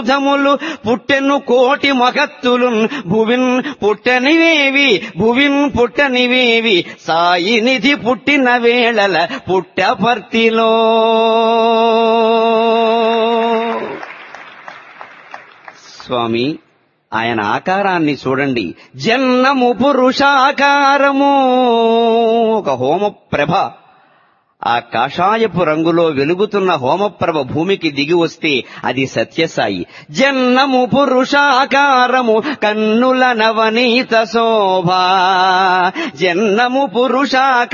ధములు పుట్టెను కోటి మగత్తులున్ భువిన్ పుట్టనివేవి భువిన్ పుట్టనివేవి సాయి నిధి పుట్టిన వేళల పుట్టపర్తిలో స్వామి ఆయన ఆకారాన్ని చూడండి జన్నము పురుషాకారము ఒక హోమ ప్రభ ఆ కాషాయపు రంగులో వెలుగుతున్న హోమప్రభ భూమికి దిగి వస్తే అది సత్యసాయి జన్నము పురుషాకారము కన్నుల నవనీత శోభ జన్నము పురుషాకారము